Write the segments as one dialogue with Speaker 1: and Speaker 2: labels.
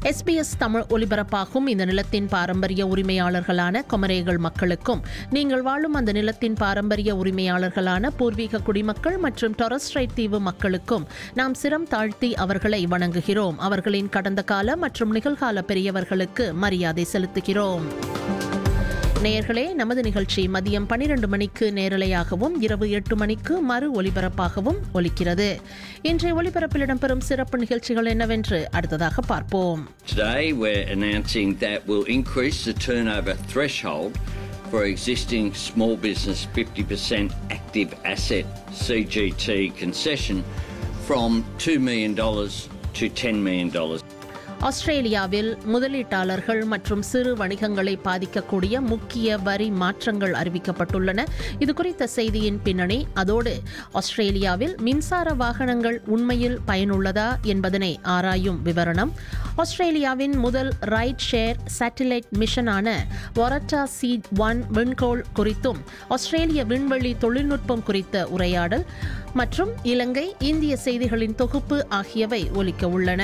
Speaker 1: SBS Tamil ஒலிபரப்பாகும் இந்த நிலத்தின் பாரம்பரிய உரிமையாளர்களான கொமரேகள் மக்களுக்கும் நீங்கள் வாழும் அந்த நிலத்தின் பாரம்பரிய உரிமையாளர்களான பூர்வீக குடிமக்கள் மற்றும் டொரஸ்ட்ரைட் தீவு மக்களுக்கும் நாம் சிரம் தாழ்த்தி அவர்களை வணங்குகிறோம் அவர்களின் கடந்த கால மற்றும் நிகழ்கால பெரியவர்களுக்கு மரியாதை செலுத்துகிறோம் நேயர்களே நமது நிகழ்ச்சி மதியம் பனிரெண்டு மணிக்கு நேரலையாகவும் இரவு எட்டு மணிக்கு மறு ஒலிபரப்பாகவும் ஒலிக்கிறது இன்றைய ஒலிபரப்பில் இடம்பெறும் சிறப்பு நிகழ்ச்சிகள் என்னவென்று அடுத்ததாக பார்ப்போம்
Speaker 2: Today, we're announcing that we'll increase the turnover threshold for existing small business 50% active asset CGT concession from $2 million to $10 million.
Speaker 1: ஆஸ்திரேலியாவில் முதலீட்டாளர்கள் மற்றும் சிறு வணிகங்களை பாதிக்கக்கூடிய முக்கிய வரி மாற்றங்கள் அறிவிக்கப்பட்டுள்ளன இது குறித்த செய்தியின் பின்னணி அதோடு ஆஸ்திரேலியாவில் மின்சார வாகனங்கள் உண்மையில் பயனுள்ளதா என்பதனை ஆராயும் விவரணம் ஆஸ்திரேலியாவின் முதல் ரைட் ஷேர் சேட்டிலைட் மிஷனான ஒரட்டா சி ஒன் விண்கோள் குறித்தும் ஆஸ்திரேலிய விண்வெளி தொழில்நுட்பம் குறித்த உரையாடல் மற்றும் இலங்கை இந்திய செய்திகளின் தொகுப்பு ஆகியவை ஒலிக்க உள்ளன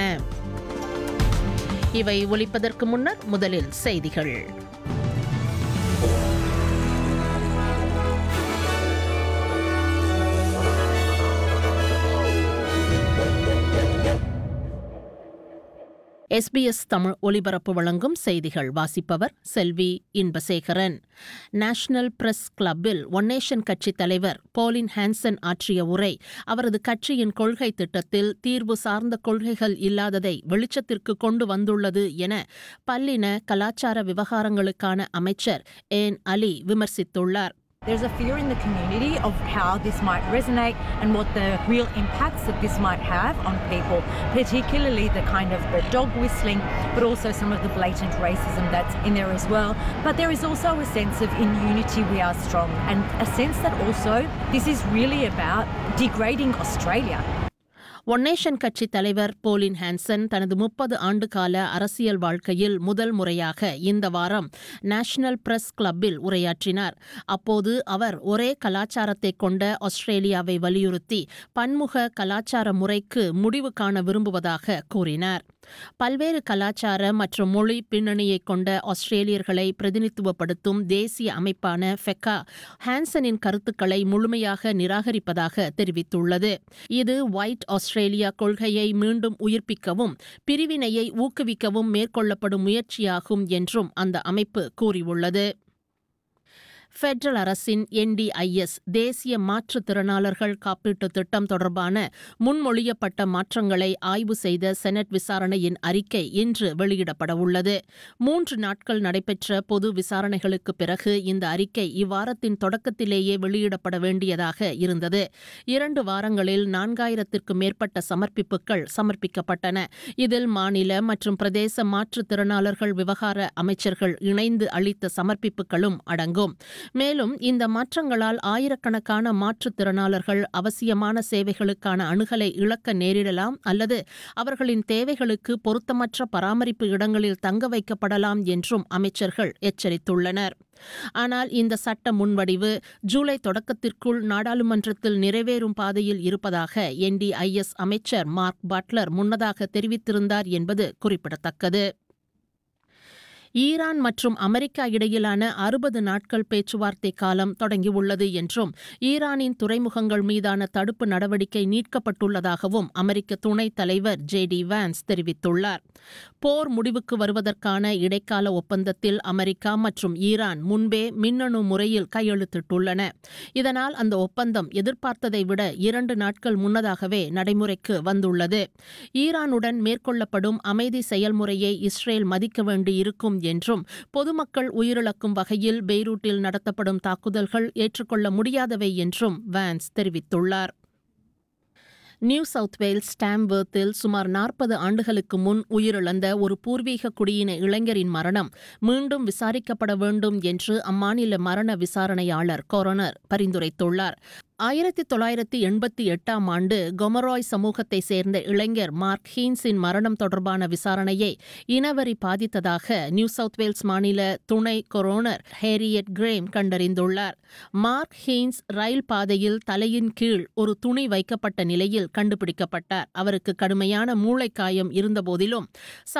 Speaker 1: இவை ஒலிப்பதற்கு முன்னர் முதலில் செய்திகள் எஸ்பிஎஸ் தமிழ் ஒலிபரப்பு வழங்கும் செய்திகள் வாசிப்பவர் செல்வி இன்பசேகரன் நேஷனல் பிரஸ் கிளப்பில் ஒன் நேஷன் கட்சித் தலைவர் போலின் ஹான்சன் ஆற்றிய உரை அவரது கட்சியின் கொள்கை திட்டத்தில் தீர்வு சார்ந்த கொள்கைகள் இல்லாததை வெளிச்சத்திற்கு கொண்டு வந்துள்ளது என பல்லின கலாச்சார விவகாரங்களுக்கான அமைச்சர் ஏன் அலி விமர்சித்துள்ளார்
Speaker 3: There's a fear in the community of how this might resonate and what the real impacts that this might have on people, particularly the kind of the dog whistling, but also some of the blatant racism that's in there as well. But there is also a sense of in unity we are strong and a sense that also this is really about degrading Australia.
Speaker 1: One Nation கட்சி தலைவர் போலின் Hanson தனது முப்பது ஆண்டு கால அரசியல் வாழ்க்கையில் முதல் முறையாக இந்த வாரம் நேஷனல் பிரஸ் கிளப்பில் உரையாற்றினார் அப்போது அவர் ஒரே கலாச்சாரத்தை கொண்ட ஆஸ்திரேலியாவை வலியுறுத்தி பன்முக கலாச்சார முறைக்கு முடிவு காண விரும்புவதாக கூறினார் பல்வேறு கலாச்சார மற்றும் மொழி பின்னணியை கொண்ட ஆஸ்திரேலியர்களை பிரதிநிதித்துவப்படுத்தும் தேசிய அமைப்பான ஃபெக்கா ஹான்சனின் கருத்துக்களை முழுமையாக நிராகரிப்பதாக தெரிவித்துள்ளது இது ஒயிட் ஆஸ்திரேலியா கொள்கையை மீண்டும் உயிர்ப்பிக்கவும் பிரிவினையை ஊக்குவிக்கவும் மேற்கொள்ளப்படும் முயற்சியாகும் என்றும் அந்த அமைப்பு கூறியுள்ளது ஃபெடரல் அரசின் என்டிஐஎஸ் தேசிய மாற்றுத்திறனாளர்கள் காப்பீட்டு திட்டம் தொடர்பான முன்மொழியப்பட்ட மாற்றங்களை ஆய்வு செய்த செனட் விசாரணையின் அறிக்கை இன்று வெளியிடப்பட உள்ளது மூன்று நாட்கள் நடைபெற்ற பொது விசாரணைகளுக்கு பிறகு இந்த அறிக்கை இவ்வாரத்தின் தொடக்கத்திலேயே வெளியிடப்பட வேண்டியதாக இருந்தது இரண்டு வாரங்களில் நான்காயிரத்திற்கும் மேற்பட்ட சமர்ப்பிப்புகள் சமர்ப்பிக்கப்பட்டன இதில் மாநில மற்றும் பிரதேச மாற்றுத்திறனாளர்கள் விவகார அமைச்சர்கள் இணைந்து அளித்த சமர்ப்பிப்புகளும் அடங்கும் மேலும் இந்த மாற்றங்களால் ஆயிரக்கணக்கான மாற்றுத்திறனாளர்கள் அவசியமான சேவைகளுக்கான அணுகலை இழக்க நேரிடலாம் அல்லது அவர்களின் தேவைகளுக்கு பொருத்தமற்ற பராமரிப்பு இடங்களில் தங்க வைக்கப்படலாம் என்றும் அமைச்சர்கள் எச்சரித்துள்ளனர் ஆனால் இந்த சட்ட முன்வடிவு ஜூலை தொடக்கத்திற்குள் நாடாளுமன்றத்தில் நிறைவேறும் பாதையில் இருப்பதாக என்டிஐஎஸ் அமைச்சர் மார்க் பட்லர் முன்னதாக தெரிவித்திருந்தார் என்பது குறிப்பிடத்தக்கது ஈரான் மற்றும் அமெரிக்கா இடையிலான அறுபது நாட்கள் பேச்சுவார்த்தை காலம் தொடங்கியுள்ளது என்றும் ஈரானின் துறைமுகங்கள் மீதான தடுப்பு நடவடிக்கை நீட்கப்பட்டுள்ளதாகவும் அமெரிக்க துணைத் தலைவர் ஜே டி வான்ஸ் தெரிவித்துள்ளார் போர் முடிவுக்கு வருவதற்கான இடைக்கால ஒப்பந்தத்தில் அமெரிக்கா மற்றும் ஈரான் முன்பே மின்னணு முறையில் கையெழுத்திட்டுள்ளன இதனால் அந்த ஒப்பந்தம் எதிர்பார்த்ததை விட இரண்டு நாட்கள் முன்னதாகவே நடைமுறைக்கு வந்துள்ளது ஈரானுடன் மேற்கொள்ளப்படும் அமைதி செயல்முறையை இஸ்ரேல் மதிக்க வேண்டியிருக்கும் என்றும் பொதுமக்கள் உயிரிழக்கும் வகையில் பெய்ரூட்டில் நடத்தப்படும் தாக்குதல்கள் ஏற்றுக்கொள்ள முடியாதவை என்றும் வான்ஸ் தெரிவித்துள்ளார் நியூ சவுத் வேல்ஸ் ஸ்டாம்வர்த்தில் சுமார் நாற்பது ஆண்டுகளுக்கு முன் உயிரிழந்த ஒரு பூர்வீக குடியின இளைஞரின் மரணம் மீண்டும் விசாரிக்கப்பட வேண்டும் என்று அம்மாநில மரண விசாரணையாளர் கொரோனர் பரிந்துரைத்துள்ளார் ஆயிரத்தி தொள்ளாயிரத்தி எண்பத்தி எட்டாம் ஆண்டு கொமராய் சமூகத்தை சேர்ந்த இளைஞர் மார்க் ஹீன்ஸின் மரணம் தொடர்பான விசாரணையை இனவரி பாதித்ததாக நியூ சவுத் வேல்ஸ் மாநில துணை கொரோனர் ஹேரியட் கிரேம் கண்டறிந்துள்ளார் மார்க் ஹீன்ஸ் ரயில் பாதையில் தலையின் கீழ் ஒரு துணி வைக்கப்பட்ட நிலையில் கண்டுபிடிக்கப்பட்டார் அவருக்கு கடுமையான மூளைக்காயம் இருந்தபோதிலும்